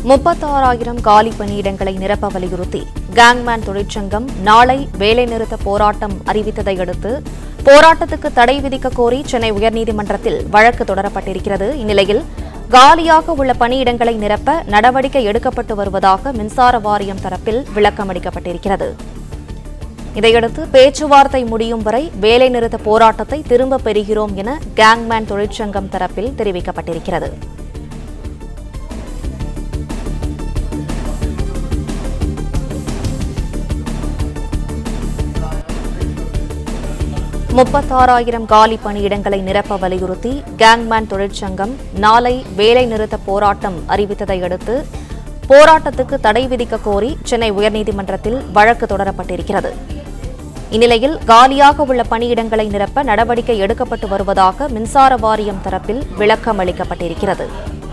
முப்பத்தாறாயிரம் காலி பணியிடங்களை நிரப்ப வலியுறுத்தி கேங்மேன் தொழிற்சங்கம் நாளை வேலைநிறுத்த போராட்டம் அறிவித்ததை அடுத்து போராட்டத்துக்கு தடை விதிக்க கோரி சென்னை உயர்நீதிமன்றத்தில் வழக்கு தொடரப்பட்டிருக்கிறது இந்நிலையில் காலியாக உள்ள பணியிடங்களை நிரப்ப நடவடிக்கை எடுக்கப்பட்டு வருவதாக மின்சார வாரியம் தரப்பில் விளக்கம் அளிக்கப்பட்டிருக்கிறது இதையடுத்து பேச்சுவார்த்தை முடியும் வரை வேலைநிறுத்த போராட்டத்தை திரும்பப் பெறுகிறோம் என கேங்மேன் தொழிற்சங்கம் தரப்பில் தெரிவிக்கப்பட்டிருக்கிறது முப்பத்தாறாயிரம் காலி பணியிடங்களை நிரப்ப வலியுறுத்தி கேங்மேன் தொழிற்சங்கம் நாளை வேலைநிறுத்த போராட்டம் அறிவித்ததை அடுத்து போராட்டத்துக்கு தடை விதிக்க கோரி சென்னை உயர்நீதிமன்றத்தில் வழக்கு தொடரப்பட்டிருக்கிறது இந்நிலையில் காலியாக உள்ள பணியிடங்களை நிரப்ப நடவடிக்கை எடுக்கப்பட்டு வருவதாக மின்சார வாரியம் தரப்பில் விளக்கம் அளிக்கப்பட்டிருக்கிறது